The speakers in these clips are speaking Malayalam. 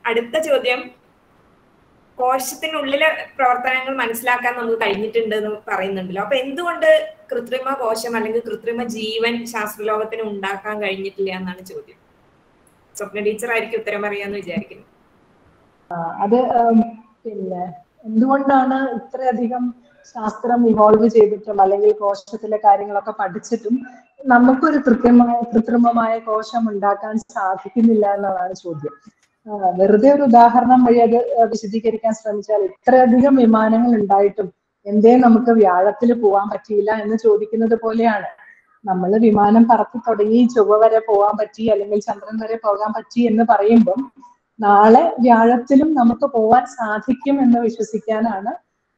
അടുത്ത ചോദ്യം കോശത്തിനുള്ളിലെ പ്രവർത്തനങ്ങൾ മനസ്സിലാക്കാൻ നമുക്ക് കഴിഞ്ഞിട്ടുണ്ട് എന്ന് പറയുന്നുണ്ടല്ലോ അപ്പൊ എന്തുകൊണ്ട് കൃത്രിമ കോശം അല്ലെങ്കിൽ കൃത്രിമ ജീവൻ ശാസ്ത്രലോകത്തിന് ഉണ്ടാക്കാൻ കഴിഞ്ഞിട്ടില്ല എന്നാണ് ചോദ്യം സ്വപ്ന ടീച്ചർ ആയിരിക്കും ഉത്തരം പറയാന്ന് വിചാരിക്കുന്നു അത് ഉം, പിന്നെ എന്തുകൊണ്ടാണ് ഇത്രയധികം ശാസ്ത്രം ഇവോൾവ് ചെയ്തിട്ടും അല്ലെങ്കിൽ കോശത്തിലെ കാര്യങ്ങളൊക്കെ പഠിച്ചിട്ടും നമുക്കൊരു കൃത്യമായ കൃത്രിമമായ കോശം ഉണ്ടാക്കാൻ സാധിക്കുന്നില്ല എന്നതാണ് ചോദ്യം ആ, വെറുതെ ഒരു ഉദാഹരണം വഴി അത് വിശദീകരിക്കാൻ ശ്രമിച്ചാൽ ഇത്രയധികം വിമാനങ്ങൾ ഉണ്ടായിട്ടും എന്തേ നമുക്ക് വ്യാഴത്തിൽ പോവാൻ പറ്റിയില്ല എന്ന് ചോദിക്കുന്നത് പോലെയാണ് നമ്മൾ വിമാനം പറത്തി തുടങ്ങി ചൊവ്വ വരെ പോകാൻ പറ്റി അല്ലെങ്കിൽ ചന്ദ്രൻ വരെ പോകാൻ പറ്റി എന്ന് പറയുമ്പം നാളെ വ്യാഴത്തിലും നമുക്ക് പോവാൻ സാധിക്കും എന്ന് വിശ്വസിക്കാനാണ്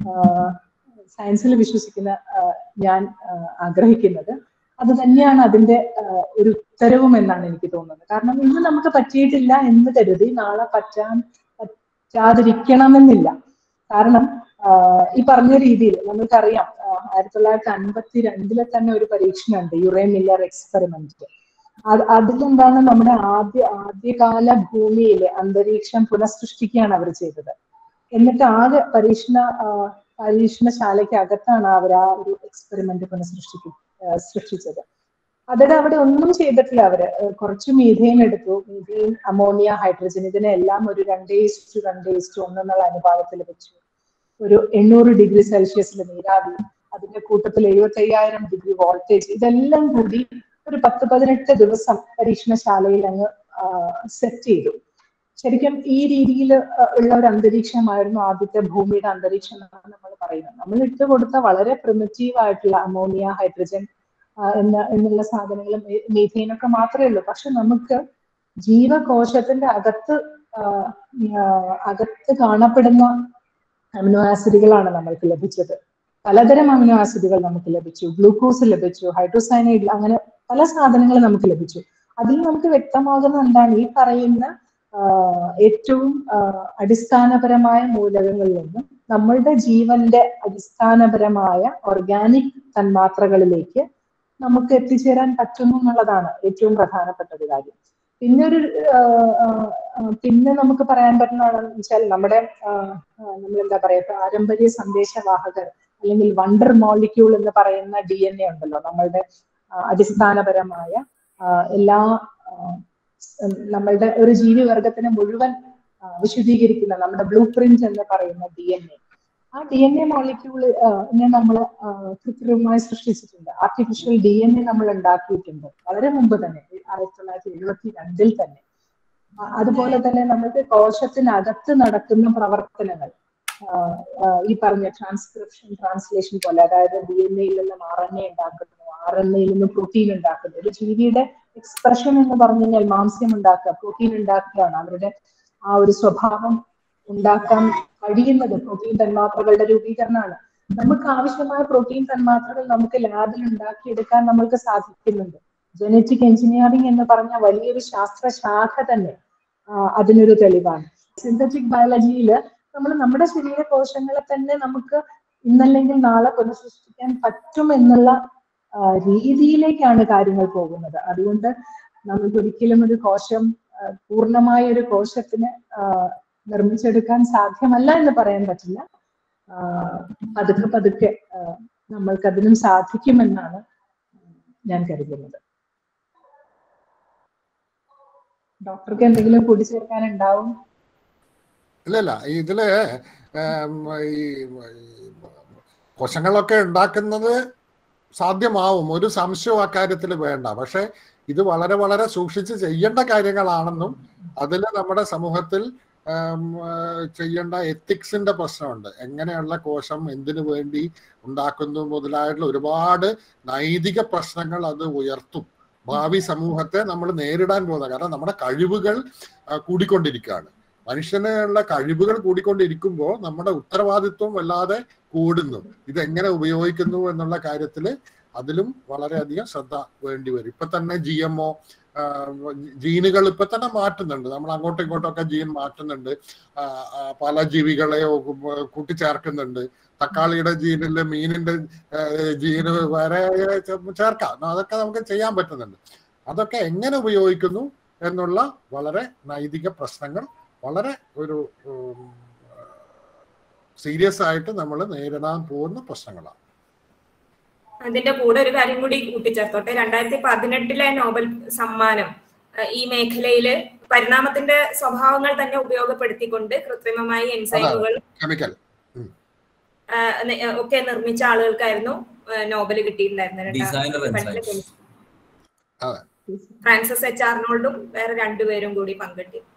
സയൻസിൽ വിശ്വസിക്കുന്ന ആ, ഞാൻ ആ, ആഗ്രഹിക്കുന്നത് അത് തന്നെയാണ് അതിന്റെ ആ, ഒരു ഉത്തരവും എന്നാണ് എനിക്ക് തോന്നുന്നത് കാരണം ഇന്ന് നമുക്ക് പറ്റിയിട്ടില്ല എന്ന് കരുതി നാളെ പറ്റാൻ പറ്റാതിരിക്കണമെന്നില്ല കാരണം ആ, ഈ പറഞ്ഞ രീതിയിൽ നമുക്കറിയാം ആ, ആയിരത്തി തൊള്ളായിരത്തി അൻപത്തി രണ്ടിലെ തന്നെ ഒരു പരീക്ഷണമുണ്ട് യുറേ മില്ലർ എക്സ്പെരിമെന്റ് അത് അതിലെന്താണ് നമ്മുടെ ആദ്യ ആദ്യകാല ഭൂമിയിലെ അന്തരീക്ഷം പുനഃസൃഷ്ടിക്കുകയാണ് അവർ ചെയ്തത് എന്നിട്ട് ആകെ പരീക്ഷണ ആ, പരീക്ഷണശാലയ്ക്ക് അകത്താണ് അവർ ആ ഒരു എക്സ്പെരിമെന്റ് പുനഃസൃഷ്ടിക്കും ആ, സൃഷ്ടിച്ചത് അതിന് അവിടെ ഒന്നും ചെയ്തിട്ടില്ല അവര് ഏഹ് കുറച്ച് മീഥെയിൻ എടുത്തു മീഥെയിൻ അമോണിയ ഹൈഡ്രജൻ ഇതിനെല്ലാം ഒരു രണ്ട് ഈസ്റ്റു രണ്ട് ഈസ്റ്റു ഒന്ന് എന്നുള്ള അനുപാതത്തിൽ വെച്ചു ഒരു എണ്ണൂറ് ഡിഗ്രി സെൽഷ്യസിൽ നീരാവി അതിന്റെ കൂട്ടത്തിൽ എഴുപത്തി അയ്യായിരം ഡിഗ്രി വോൾട്ടേജ് ഇതെല്ലാം കൂടി ഒരു പത്ത് പതിനെട്ട് ദിവസം പരീക്ഷണശാലയിൽ അങ്ങ് സെറ്റ് ചെയ്തു ശരിക്കും ഈ രീതിയിൽ ഉള്ള ഒരു അന്തരീക്ഷമായിരുന്നു ആദ്യത്തെ ഭൂമിയുടെ അന്തരീക്ഷം എന്നാണ് നമ്മൾ പറയുന്നത് നമ്മൾ ഇട്ട് കൊടുത്ത വളരെ പ്രിമിറ്റീവ് ആയിട്ടുള്ള അമോണിയ ഹൈഡ്രജൻ എന്ന എന്നുള്ള സാധനങ്ങളും മീഥെയിൻ ഒക്കെ മാത്രമേ ഉള്ളൂ പക്ഷെ നമുക്ക് ജീവകോശത്തിന്റെ അകത്ത് ആ, ആ, അകത്ത് കാണപ്പെടുന്ന അമിനോ ആസിഡുകളാണ് നമ്മൾക്ക് ലഭിച്ചത് പലതരം അമിനോ ആസിഡുകൾ നമുക്ക് ലഭിച്ചു ഗ്ലൂക്കോസ് ലഭിച്ചു ഹൈഡ്രോസൈനൈഡ് അങ്ങനെ പല സാധനങ്ങൾ നമുക്ക് ലഭിച്ചു അതിൽ നമുക്ക് വ്യക്തമാകുന്ന എന്താണ് ഈ പറയുന്ന ആ, ഏറ്റവും ആ, അടിസ്ഥാനപരമായ മൂലകങ്ങളിൽ നിന്നും നമ്മളുടെ ജീവന്റെ അടിസ്ഥാനപരമായ ഓർഗാനിക് തന്മാത്രകളിലേക്ക് നമുക്ക് എത്തിച്ചേരാൻ പറ്റുന്നു എന്നുള്ളതാണ് ഏറ്റവും പ്രധാനപ്പെട്ട ഒരു കാര്യം പിന്നെ ഒരു ആ, ആ, ആ, പിന്നെ നമുക്ക് പറയാൻ പറ്റുന്നതാണെന്ന് വെച്ചാൽ നമ്മുടെ നമ്മൾ എന്താ പറയാ പാരമ്പര്യ സന്ദേശവാഹകർ അല്ലെങ്കിൽ വണ്ടർ മോളിക്യൂൾ എന്ന് പറയുന്ന ഡി എൻ എ ഉണ്ടല്ലോ നമ്മളുടെ ആ, അടിസ്ഥാനപരമായ ആ, എല്ലാ ആ, ഉം, നമ്മളുടെ ഒരു ജീവിവർഗത്തിനെ മുഴുവൻ ആ, വിശദീകരിക്കുന്ന നമ്മുടെ ബ്ലൂ പ്രിന്റ് എന്ന് പറയുന്ന ഡി എൻ എ ആ ഡി എൻ എ മോളിക്യൂള് നമ്മൾ കൃത്രിമമായി സൃഷ്ടിച്ചിട്ടുണ്ട് ആർട്ടിഫിഷ്യൽ ഡി എൻ എ നമ്മൾ ഉണ്ടാക്കിയിട്ടുണ്ട് വളരെ മുമ്പ് തന്നെ ആയിരത്തി തൊള്ളായിരത്തി എഴുപത്തി രണ്ടിൽ തന്നെ ആ, അതുപോലെ തന്നെ നമുക്ക് കോശത്തിനകത്ത് നടക്കുന്ന പ്രവർത്തനങ്ങൾ ആ, ആ, ഈ പറഞ്ഞ ട്രാൻസ്ക്രിപ്ഷൻ ട്രാൻസ്ലേഷൻ പോലെ അതായത് ഡി എൻ എയിൽ നിന്നും ആർ എൻ എ ഉണ്ടാക്കുന്നു ആർ എൻ എയിൽ നിന്ന് പ്രോട്ടീൻ ഉണ്ടാക്കുന്നു ഒരു ജീവിയുടെ എക്സ്പ്രഷൻ എന്ന് പറഞ്ഞു കഴിഞ്ഞാൽ മാംസ്യം ഉണ്ടാക്കുക പ്രോട്ടീൻ ഉണ്ടാക്കുകയാണ് അവരുടെ ആ ഒരു സ്വഭാവം ഉണ്ടാക്കാൻ കഴിയുന്നത് പ്രോട്ടീൻ തന്മാത്രകളുടെ രൂപീകരണമാണ് നമുക്ക് ആവശ്യമായ പ്രോട്ടീൻ തന്മാത്രകൾ നമുക്ക് ലാബിൽ ഉണ്ടാക്കിയെടുക്കാൻ നമ്മൾക്ക് സാധിക്കുന്നുണ്ട് ജനറ്റിക് എഞ്ചിനീയറിംഗ് എന്ന് പറഞ്ഞ വലിയൊരു ശാസ്ത്ര ശാഖ തന്നെ ആ, അതിനൊരു തെളിവാണ് സിന്തറ്റിക് ബയോളജിയിൽ നമ്മൾ നമ്മുടെ ശരീര കോശങ്ങളെ തന്നെ നമുക്ക് ഇന്നല്ലെങ്കിൽ നാളെ പുനഃസൃഷ്ടിക്കാൻ പറ്റും എന്നുള്ള ആ, രീതിയിലേക്കാണ് കാര്യങ്ങൾ പോകുന്നത് അതുകൊണ്ട് നമുക്ക് ഒരിക്കലും ഒരു കോശം ആ, പൂർണ്ണമായ ഒരു കോശത്തിന് ആ, നിർമ്മിച്ചെടുക്കാൻ സാധ്യമല്ല എന്ന് പറയാൻ പറ്റില്ല ആ, പതുക്കെ പതുക്കെ ആ, നമ്മൾക്കതിനും സാധിക്കുമെന്നാണ് ഞാൻ കരുതുന്നത് ഡോക്ടർക്ക് എന്തെങ്കിലും കൂടിച്ചേർക്കാൻ ഉണ്ടാവും ഇല്ല ഇല്ല ഇതില് ഏം, ഈ ഈ കോശങ്ങളൊക്കെ ഉണ്ടാക്കുന്നത് സാധ്യമാവും ഒരു സംശയവും അക്കാര്യത്തിൽ വേണ്ട പക്ഷെ ഇത് വളരെ വളരെ സൂക്ഷിച്ച് ചെയ്യേണ്ട കാര്യങ്ങളാണെന്നും അതിൽ നമ്മുടെ സമൂഹത്തിൽ ഏം, ആ, ചെയ്യേണ്ട എത്തിക്സിന്റെ പ്രശ്നമുണ്ട് എങ്ങനെയുള്ള കോശം എന്തിനു വേണ്ടി ഉണ്ടാക്കുന്നു മുതലായിട്ടുള്ള ഒരുപാട് നൈതിക പ്രശ്നങ്ങൾ അത് ഉയർത്തും ഭാവി സമൂഹത്തെ നമ്മൾ നേരിടാൻ പോകുന്നത് കാരണം നമ്മുടെ കഴിവുകൾ ആ, കൂടിക്കൊണ്ടിരിക്കുകയാണ് മനുഷ്യനുള്ള കഴിവുകൾ കൂടിക്കൊണ്ടിരിക്കുമ്പോൾ നമ്മുടെ ഉത്തരവാദിത്വം വല്ലാതെ കൂടുന്നു ഇത് എങ്ങനെ ഉപയോഗിക്കുന്നു എന്നുള്ള കാര്യത്തിൽ അതിലും വളരെയധികം ശ്രദ്ധ വേണ്ടി വരും ഇപ്പൊ തന്നെ ജി എം ഒ ജീനുകൾ ഇപ്പൊ തന്നെ മാറ്റുന്നുണ്ട് നമ്മൾ അങ്ങോട്ടും ഇങ്ങോട്ടും ഒക്കെ ജീൻ മാറ്റുന്നുണ്ട് ആ, ആ, പല ജീവികളെ കൂട്ടിച്ചേർക്കുന്നുണ്ട് തക്കാളിയുടെ ജീനില് മീനിന്റെ ആ, ജീന് വരെ ചേർക്കാം അതൊക്കെ നമുക്ക് ചെയ്യാൻ പറ്റുന്നുണ്ട് അതൊക്കെ എങ്ങനെ ഉപയോഗിക്കുന്നു എന്നുള്ള വളരെ നൈതിക പ്രശ്നങ്ങൾ വളരെ ഒരു സീരിയസ് ആയിട്ട് നമ്മൾ നേരിടാൻ പോകുന്ന പ്രശ്നങ്ങളാണ് അതിന്റെ കൂടെ ഒരു കാര്യം കൂടി കൂട്ടിച്ചേർത്തോട്ടെ രണ്ടായിരത്തി പതിനെട്ടിലെ നോബൽ സമ്മാനം അഹ് ഈ മേഖലയില് പരിണാമത്തിന്റെ സ്വഭാവങ്ങൾ തന്നെ ഉപയോഗപ്പെടുത്തിക്കൊണ്ട് കൃത്രിമമായി എൻസൈമുകൾ കെമിക്കൽ ആഹ് നെ- ഒക്കെ നിർമ്മിച്ച ആളുകൾക്കായിരുന്നു ആഹ് നോബൽ കിട്ടിയിട്ടുണ്ടായിരുന്നത് രണ്ടാ- ഡിസൈനർ പണ്ടിലെ എൻസൈംസ് ഫ്രാൻസിസ് എച്ച് ആർണോൾഡും വേറെ രണ്ടുപേരും കൂടി പങ്കിട്ടി